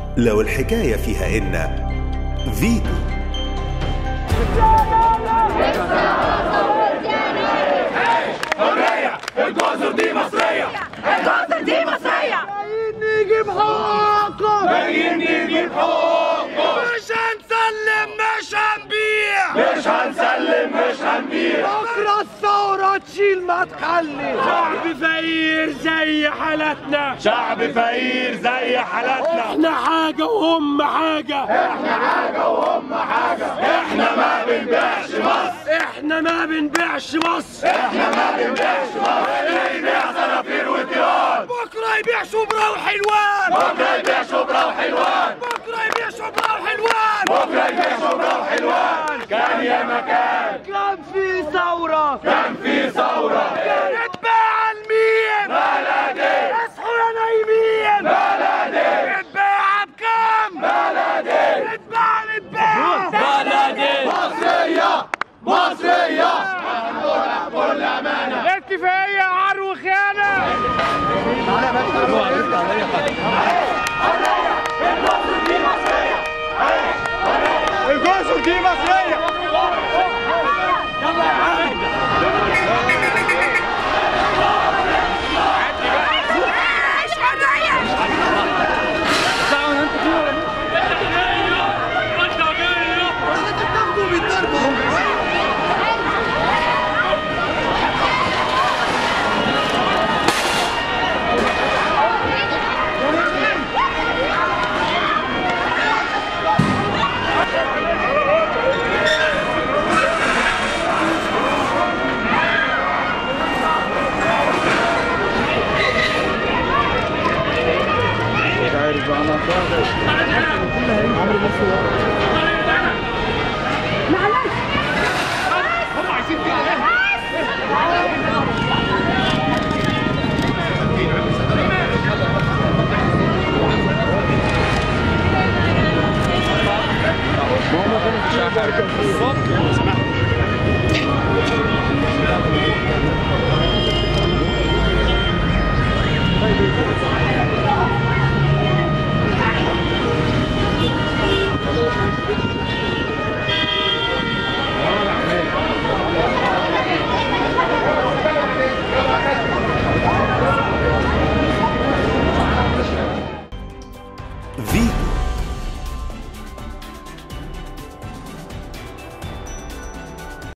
لو الحكاية فيها إن فيتو حرية الجزر دي مصرية الجزر دي مصرية نجيب حقوقكم جايين نجيب حقوقكم مش هنسلم مش هنبيع مش هنسلم مش هنبيع بكرة الثورة تشيل ما تخلي شعب فقير زي حالتنا شعب فقير زي حالتنا احنا حاجة وهم حاجة احنا حاجة وهم حاجة احنا ما بنبيعش مصر احنا ما بنبيعش مصر احنا ما بنبيعش مصر اللي يبيع صنافير وطيران بكرة يبيع شبرا وحلوان بكرة يبيع شبرا وحلوان بكرة يبيع شبرا وحلوان بكرة يبيع شبرا وحلوان كان يا مكان كان في ثورة كان في ثورة اتباع المين بلدي اصحوا يا نايمين بلدي اتباع بكام بلدي اتباع اتباع بلدي مصرية مصرية هنقولها بكل أمانة اتفاقية عر وخيانة الجزر دي مصرية مش حرية معلش